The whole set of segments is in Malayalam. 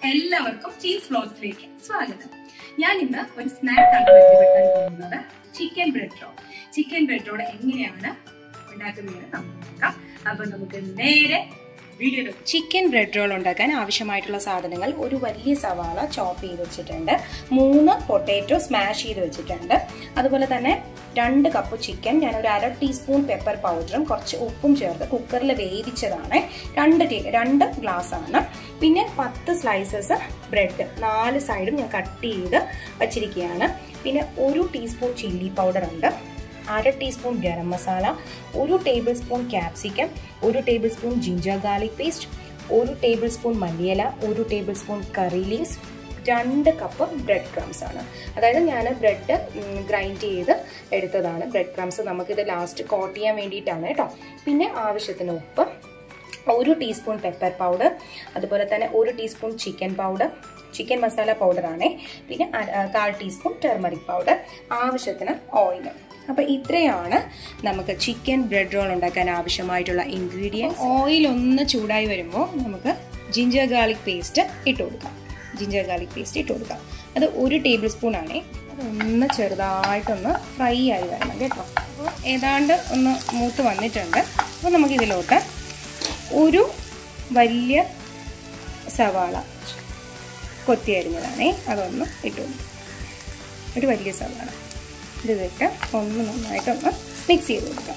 എല്ലാവർക്കും ചീസ് ഫ്ലോസിലേക്ക് സ്വാഗതം ഞാൻ ഇന്ന് ഒരു സ്നാക്ക് ആണ് പരിചയപ്പെടുത്താൻ പോകുന്നത് chicken bread roll chicken bread roll എങ്ങനെയാണ് ഉണ്ടാക്കുന്നതെന്ന് നമുക്ക് നോക്കാം അപ്പൊ നമുക്ക് നേരെ വീഡിയോ ചിക്കൻ ബ്രെഡ് റോൾ ഉണ്ടാക്കാൻ ആവശ്യമായിട്ടുള്ള സാധനങ്ങൾ ഒരു വലിയ സവാള ചോപ്പ് ചെയ്ത് വെച്ചിട്ടുണ്ട് മൂന്ന് പൊട്ടാറ്റോ സ്മാഷ് ചെയ്ത് വെച്ചിട്ടുണ്ട് അതുപോലെ തന്നെ രണ്ട് കപ്പ് ചിക്കൻ ഞാൻ ഒരു അര ടീസ്പൂൺ പെപ്പർ പൗഡറും കുറച്ച് ഉപ്പും ചേർത്ത് കുക്കറിൽ വേവിച്ചതാണ് രണ്ട് ടീ രണ്ട് ഗ്ലാസ് ആണ് പിന്നെ പത്ത് സ്ലൈസസ് ബ്രെഡ് നാല് സൈഡും ഞാൻ കട്ട് ചെയ്ത് വച്ചിരിക്കുകയാണ് പിന്നെ ഒരു ടീസ്പൂൺ ചില്ലി പൗഡർ ഉണ്ട് അര ടീസ്പൂൺ ഗരം മസാല ഒരു ടേബിൾ സ്പൂൺ ക്യാപ്സിക്കം ഒരു tablespoon ginger garlic paste ഒരു ടേബിൾ സ്പൂൺ മല്ലിയില ഒരു ടേബിൾ സ്പൂൺ കറി ലീവ്സ് രണ്ട് കപ്പ് ബ്രെഡ് ക്രംസ് ആണ് അതായത് ഞാൻ ബ്രെഡ് ഗ്രൈൻഡ് ചെയ്ത് എടുത്തതാണ് ബ്രെഡ് ക്രംസ് നമുക്കിത് ലാസ്റ്റ് കോട്ട് ചെയ്യാൻ വേണ്ടിയിട്ടാണ് കേട്ടോ പിന്നെ ആവശ്യത്തിന് ഉപ്പ് ഒരു ടീസ്പൂൺ പെപ്പർ പൗഡർ അതുപോലെ തന്നെ ഒരു teaspoon chicken powder chicken masala പൗഡറാണ് പിന്നെ കാൽ ടീസ്പൂൺ ടെർമറിക് പൗഡർ ആവശ്യത്തിന് ഓയിൽ അപ്പോൾ ഇത്രയാണ് നമുക്ക് ചിക്കൻ ബ്രെഡ് റോൾ ഉണ്ടാക്കാൻ ആവശ്യമായിട്ടുള്ള ഇൻഗ്രീഡിയൻസ് ഓയിൽ ഒന്ന് ചൂടായി വരുമ്പോൾ നമുക്ക് ജിഞ്ചർ ഗാർലിക് പേസ്റ്റ് ഇട്ട് കൊടുക്കാം ജിഞ്ചർ ഗാർലിക് പേസ്റ്റ് ഇട്ട് കൊടുക്കാം അത് ഒരു ടേബിൾ സ്പൂൺ ആണ് അതൊന്ന് ചെറുതായിട്ടൊന്ന് ഫ്രൈ ആയി വരണം കേട്ടോ അപ്പോൾ ഏതാണ്ട് ഒന്ന് മൂത്ത് വന്നിട്ടുണ്ട് അപ്പോൾ നമുക്കിതിലോട്ട് ഒരു വലിയ സവാള കൊത്തി അരിഞ്ഞതാണേ അതൊന്ന് ഇട്ട് കൊടുക്കും ഒരു വലിയ സവാള ഇതിട്ട് ഒന്ന് നന്നായിട്ടൊന്ന് മിക്സ് ചെയ്ത് കൊടുക്കാം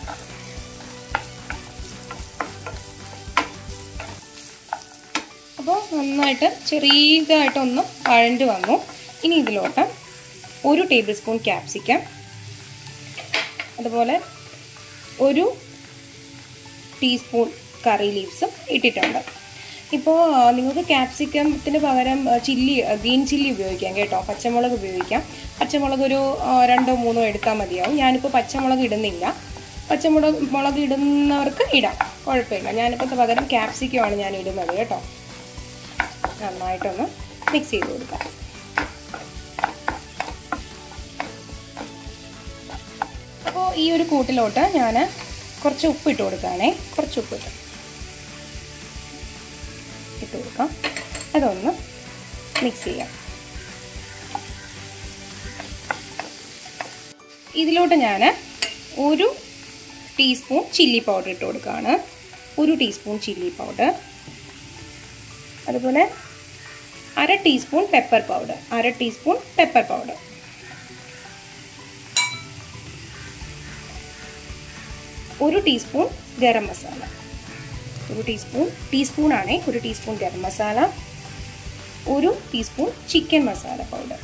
അപ്പോൾ നന്നായിട്ട് ചെറിയതായിട്ടൊന്ന് വഴണ്ട് വന്നു ഇനി ഇതിലോട്ട് ഒരു ടേബിൾ സ്പൂൺ ക്യാപ്സിക്കം അതുപോലെ ഒരു ടീസ്പൂൺ കറി ലീവ്സും ഇട്ടിട്ടുണ്ട് ഇപ്പോൾ നിങ്ങൾക്ക് ക്യാപ്സിക്കത്തിന് പകരം ചില്ലി ഗ്രീൻ ചില്ലി ഉപയോഗിക്കാം കേട്ടോ പച്ചമുളക് ഉപയോഗിക്കാം പച്ചമുളക് ഒരു രണ്ടോ മൂന്നോ എടുത്താൽ മതിയാവും ഞാനിപ്പോൾ പച്ചമുളക് ഇടുന്നില്ല പച്ചമുളക് മുളക് ഇടുന്നവർക്ക് ഇടാം കുഴപ്പമില്ല ഞാനിപ്പോൾ പകരം ക്യാപ്സിക്കമാണ് ഞാൻ ഇടുന്നത് കേട്ടോ നന്നായിട്ടൊന്ന് മിക്സ് ചെയ്ത് കൊടുക്കാം അപ്പോൾ ഈ ഒരു കൂട്ടിലോട്ട് ഞാൻ കുറച്ച് ഉപ്പ് ഇട്ട് കൊടുക്കുകയാണേ കുറച്ച് ഉപ്പ് ഇട്ട് ഇട്ട് കൊടുക്കാം അതൊന്ന് മിക്സ് ചെയ്യാം ഇതിലോട്ട് ഞാൻ ഒരു ടീസ്പൂൺ ചില്ലി പൗഡർ ഇട്ട് കൊടുക്കുകയാണ് ഒരു ടീസ്പൂൺ ചില്ലി പൗഡർ അതുപോലെ അര ടീസ്പൂൺ പെപ്പർ പൗഡർ അര ടീസ്പൂൺ പെപ്പർ പൗഡർ ഒരു ടീസ്പൂൺ ഗരം മസാല ഒരു ടീസ്പൂൺ ടീസ്പൂൺ ആണേ ഒരു ടീസ്പൂൺ ഗരം മസാല ഒരു ടീസ്പൂൺ ചിക്കൻ മസാല പൗഡർ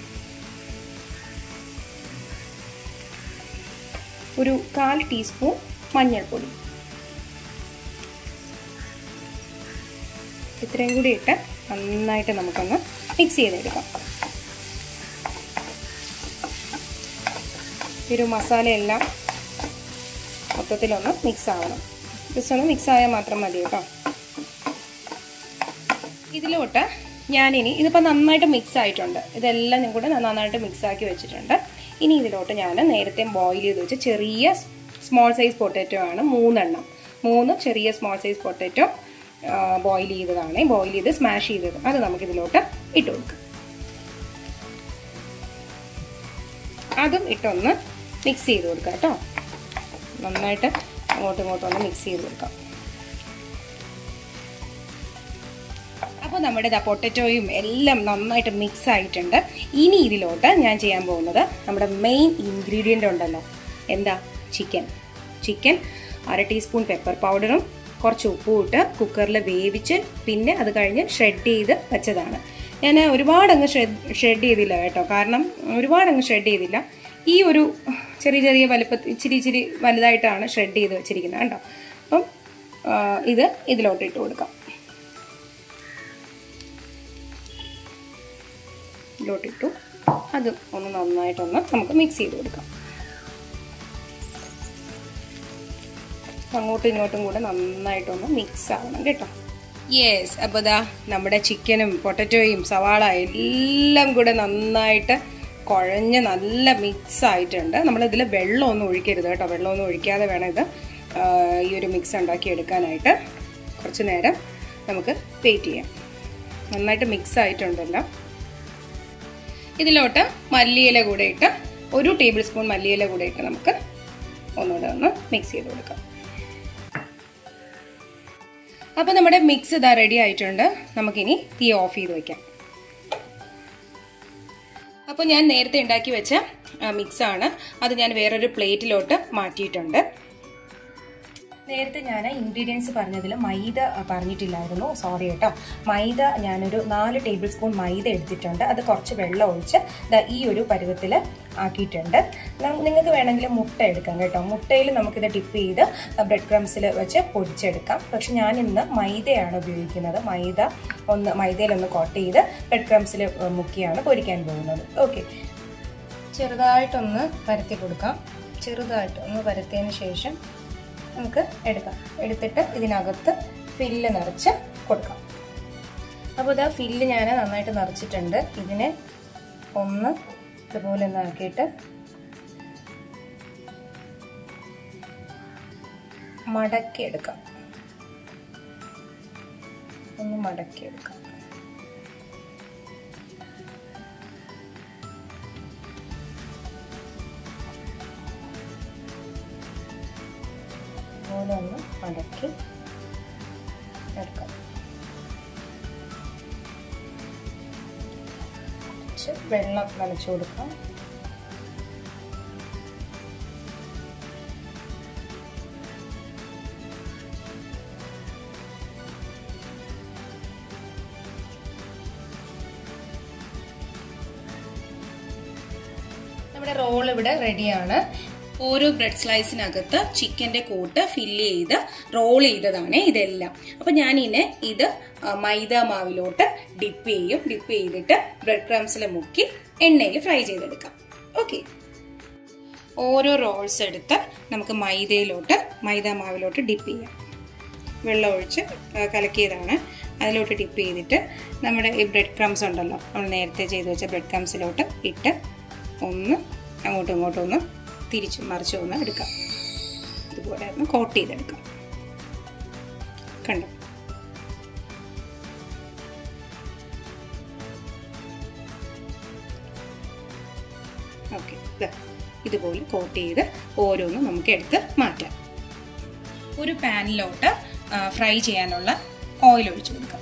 ഒരു കാൽ ടീസ്പൂൺ മഞ്ഞൾപ്പൊടി ഇത്രയും കൂടി ഇട്ട് നന്നായിട്ട് നമുക്കൊന്ന് മിക്സ് ചെയ്തെടുക്കാം ഒരു മസാലയെല്ലാം മൊത്തത്തിലൊന്ന് മിക്സ് ആവണം ജസ്റ്റ് ഒന്ന് മിക്സ് ആയാൽ മാത്രം മതി കേട്ടോ ഇതിലോട്ട് ഞാനിനി ഇതിപ്പോൾ നന്നായിട്ട് മിക്സ് ആയിട്ടുണ്ട് ഇതെല്ലാം കൂടെ നന്നായിട്ട് മിക്സ് ആക്കി വെച്ചിട്ടുണ്ട് ഇനി ഇതിലോട്ട് ഞാൻ നേരത്തെ ബോയിൽ ചെയ്ത് വെച്ച് ചെറിയ സ്മോൾ സൈസ് പൊട്ടാറ്റോ ആണ് മൂന്നെണ്ണം മൂന്ന് ചെറിയ സ്മോൾ സൈസ് പൊട്ടാറ്റോ ബോയിൽ ചെയ്തതാണ് ബോയിൽ ചെയ്ത് സ്മാഷ് ചെയ്തത് അത് നമുക്കിതിലോട്ട് ഇട്ട് കൊടുക്കാം അതും ഇട്ടൊന്ന് മിക്സ് ചെയ്ത് കൊടുക്കാം കേട്ടോ നന്നായിട്ട് അങ്ങോട്ടും ഇങ്ങോട്ടും ഒന്ന് മിക്സ് ചെയ്ത് കൊടുക്കാം അപ്പോൾ നമ്മുടെ ഇതാ പൊട്ടറ്റോയും എല്ലാം നന്നായിട്ട് മിക്സ് ആയിട്ടുണ്ട് ഇനി ഇതിലോട്ട് ഞാൻ ചെയ്യാൻ പോകുന്നത് നമ്മുടെ മെയിൻ ഇൻഗ്രീഡിയൻ്റ് ഉണ്ടല്ലോ എന്താ ചിക്കൻ ചിക്കൻ അര ടീസ്പൂൺ പെപ്പർ പൗഡറും കുറച്ച് ഉപ്പും ഇട്ട് കുക്കറിൽ വേവിച്ച് പിന്നെ അത് കഴിഞ്ഞ് ഷ്രെഡ് ചെയ്ത് വെച്ചതാണ് ഞാൻ ഒരുപാട് അങ്ങ് ഷ്രെഡ് ഷ്രെഡ് ചെയ്തില്ല കേട്ടോ കാരണം ഒരുപാട് അങ്ങ് ഷ്രെഡ് ചെയ്തില്ല ഈ ഒരു ചെറിയ ചെറിയ വലുപ്പത്തിൽ ഇച്ചിരി ഇച്ചിരി വലുതായിട്ടാണ് ഷ്രെഡ് ചെയ്ത് വെച്ചിരിക്കുന്നത് കേട്ടോ അപ്പം ഇത് ഇതിലോട്ട് ഇട്ട് കൊടുക്കാം ഇതിലോട്ടിട്ടു അത് ഒന്ന് നന്നായിട്ടൊന്ന് നമുക്ക് മിക്സ് ചെയ്ത് കൊടുക്കാം അങ്ങോട്ടും ഇങ്ങോട്ടും കൂടെ നന്നായിട്ടൊന്ന് മിക്സ് ആവണം കേട്ടോ യെസ് അപ്പോൾ ദാ നമ്മുടെ ചിക്കനും പൊട്ടറ്റോയും സവാള എല്ലാം കൂടെ നന്നായിട്ട് കുഴഞ്ഞ് നല്ല മിക്സ് ആയിട്ടുണ്ട് നമ്മളിതിൽ വെള്ളമൊന്നും ഒഴിക്കരുത് കേട്ടോ വെള്ളമൊന്നും ഒഴിക്കാതെ വേണം ഇത് ഈ ഒരു മിക്സ് ഉണ്ടാക്കി എടുക്കാനായിട്ട് കുറച്ച് നേരം നമുക്ക് വെയിറ്റ് ചെയ്യാം നന്നായിട്ട് മിക്സ് ആയിട്ടുണ്ടല്ലോ ഇതിലോട്ട് മല്ലിയില കൂടെ ഇട്ട് ഒരു ടേബിൾ സ്പൂൺ മല്ലിയില കൂടെ ഇട്ട് നമുക്ക് ഒന്നുകൂടെ ഒന്ന് മിക്സ് ചെയ്ത് കൊടുക്കാം അപ്പോൾ നമ്മുടെ മിക്സ് ഇതാ റെഡി ആയിട്ടുണ്ട് നമുക്കിനി തീ ഓഫ് ചെയ്ത് വയ്ക്കാം അപ്പോൾ ഞാൻ നേരത്തെ ഉണ്ടാക്കി വെച്ച മിക്സ് ആണ് അത് ഞാൻ വേറൊരു പ്ലേറ്റിലോട്ട് മാറ്റിയിട്ടുണ്ട് നേരത്തെ ഞാൻ ഇൻഗ്രീഡിയൻസ് പറഞ്ഞതിൽ മൈദ പറഞ്ഞിട്ടില്ലായിരുന്നു സോറി കേട്ടോ മൈദ ഞാനൊരു നാല് ടേബിൾ സ്പൂൺ മൈദ എടുത്തിട്ടുണ്ട് അത് കുറച്ച് വെള്ളം ഒഴിച്ച് ഈ ഒരു പരുവത്തിൽ ആക്കിയിട്ടുണ്ട് നിങ്ങൾക്ക് വേണമെങ്കിൽ മുട്ട എടുക്കാം കേട്ടോ മുട്ടയിൽ നമുക്കിത് ടിപ്പ് ചെയ്ത് ബ്രെഡ് ക്രംസിൽ വെച്ച് പൊരിച്ചെടുക്കാം പക്ഷെ ഞാൻ ഇന്ന് മൈദയാണ് ഉപയോഗിക്കുന്നത് മൈദ ഒന്ന് മൈദയിലൊന്ന് കോട്ട് ചെയ്ത് ബ്രെഡ് ക്രംസിൽ മുക്കിയാണ് പൊരിക്കാൻ പോകുന്നത് ഓക്കെ ചെറുതായിട്ടൊന്ന് പരത്തി കൊടുക്കാം ചെറുതായിട്ട് ഒന്ന് പരത്തിയതിന് ശേഷം നമുക്ക് എടുക്കാം എടുത്തിട്ട് ഇതിനകത്ത് ഫില്ല് നിറച്ച് കൊടുക്കാം അപ്പോൾ ഇതാ ഫില്ല് ഞാൻ നന്നായിട്ട് നിറച്ചിട്ടുണ്ട് ഇതിനെ ഒന്ന് ഇതുപോലെ ഒന്ന് ആക്കിയിട്ട് മടക്കി എടുക്കാം ഒന്ന് മടക്കി എടുക്കാം ഇതുപോലെ ഒന്ന് മടക്കി എടുക്കാം കുറച്ച് വെള്ളം നനച്ചു കൊടുക്കാം നമ്മുടെ റോൾ ഇവിടെ റെഡിയാണ് ഓരോ ബ്രെഡ് സ്ലൈസിനകത്ത് ചിക്കൻ്റെ കൂട്ട് ഫില്ല് ചെയ്ത് റോൾ ചെയ്തതാണ് ഇതെല്ലാം അപ്പം ഞാനിനെ ഇത് മൈദ മാവിലോട്ട് ഡിപ്പ് ചെയ്യും ഡിപ്പ് ചെയ്തിട്ട് ബ്രെഡ് ക്രംസിൽ മുക്കി എണ്ണയിൽ ഫ്രൈ ചെയ്തെടുക്കാം ഓക്കെ ഓരോ റോൾസ് എടുത്ത് നമുക്ക് മൈദയിലോട്ട് മൈദ മാവിലോട്ട് ഡിപ്പ് ചെയ്യാം വെള്ളം ഒഴിച്ച് കലക്കിയതാണ് അതിലോട്ട് ഡിപ്പ് ചെയ്തിട്ട് നമ്മുടെ ഈ ബ്രെഡ് ക്രംസ് ഉണ്ടല്ലോ നമ്മൾ നേരത്തെ ചെയ്ത് വെച്ച ബ്രെഡ് ക്രംസിലോട്ട് ഇട്ട് ഒന്ന് അങ്ങോട്ടും ഇങ്ങോട്ടും ഒന്ന് തിരിച്ചും മറിച്ചും ഒന്ന് എടുക്കാം ഇതുപോലെ ഒന്ന് കോട്ട് ചെയ്തെടുക്കാം കണ്ടോ ഓക്കെ ഇതുപോലെ കോട്ട് ചെയ്ത് ഓരോന്നും നമുക്ക് എടുത്ത് മാറ്റാം ഒരു പാനിലോട്ട് ഫ്രൈ ചെയ്യാനുള്ള ഓയിൽ ഒഴിച്ചു കൊടുക്കാം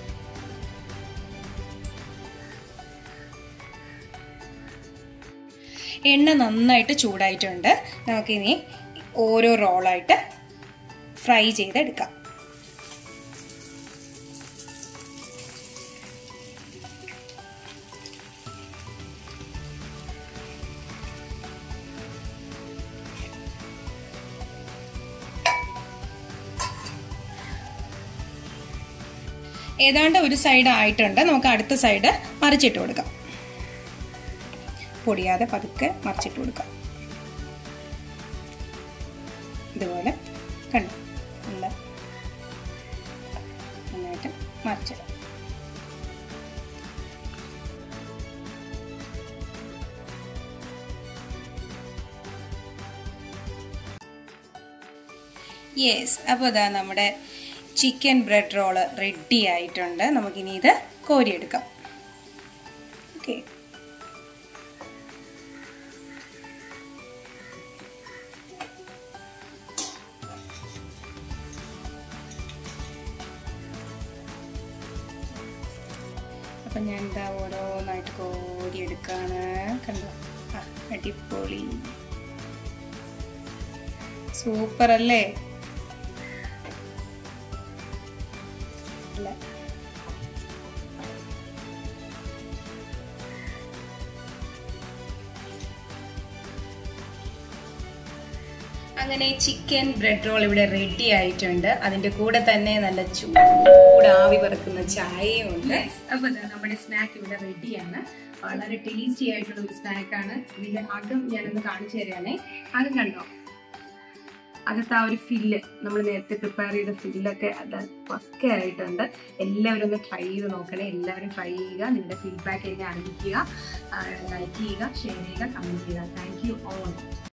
എണ്ണ നന്നായിട്ട് ചൂടായിട്ടുണ്ട് നമുക്കിനി ഓരോ റോളായിട്ട് ഫ്രൈ ചെയ്തെടുക്കാം ഏതാണ്ട് ഒരു സൈഡ് ആയിട്ടുണ്ട് നമുക്ക് അടുത്ത സൈഡ് മറിച്ചിട്ട് കൊടുക്കാം പൊടിയാതെ പതുക്കെ മറിച്ചിട്ട് കൊടുക്കാം ഇതുപോലെ കണ്ടു നല്ല നന്നായിട്ട് മറിച്ചിടാം യെസ് അപ്പോൾ ഇതാ നമ്മുടെ ചിക്കൻ ബ്രെഡ് റോള് റെഡി ആയിട്ടുണ്ട് നമുക്കിനി ഇത് കോരിയെടുക്കാം ഓക്കെ അപ്പം ഞാൻ എന്താ ഓരോന്നായിട്ട് കോരിയെടുക്കാണ് കണ്ടോ ആ അടിപൊളി സൂപ്പർ അല്ലേ അല്ല അങ്ങനെ ചിക്കൻ ബ്രെഡ് റോൾ ഇവിടെ റെഡി ആയിട്ടുണ്ട് അതിന്റെ കൂടെ തന്നെ നല്ല ചൂടാവി പറക്കുന്ന ചായയും ഉണ്ട് അപ്പൊ ദാ നമ്മുടെ സ്നാക്ക് ഇവിടെ റെഡിയാണ് വളരെ ടേസ്റ്റി ആയിട്ടുള്ള ഒരു സ്നാക്കാണ് ഇതിന്റെ അകം ഞാനൊന്ന് കാണിച്ചു തരാണേ അകം കണ്ടോ അകത്ത് ആ ഒരു ഫില്ല് നമ്മൾ നേരത്തെ പ്രിപ്പയർ ചെയ്ത ഫില്ലൊക്കെ അത് പക്ക ആയിട്ടുണ്ട് എല്ലാവരും ഒന്ന് ട്രൈ ചെയ്ത് നോക്കണേ എല്ലാവരും ട്രൈ ചെയ്യുക നിങ്ങളുടെ ഫീഡ്ബാക്ക് എന്നെ അറിയിക്കുക ലൈക്ക് ചെയ്യുക ഷെയർ ചെയ്യുക കമന്റ് ചെയ്യുക താങ്ക് യു ഓൾ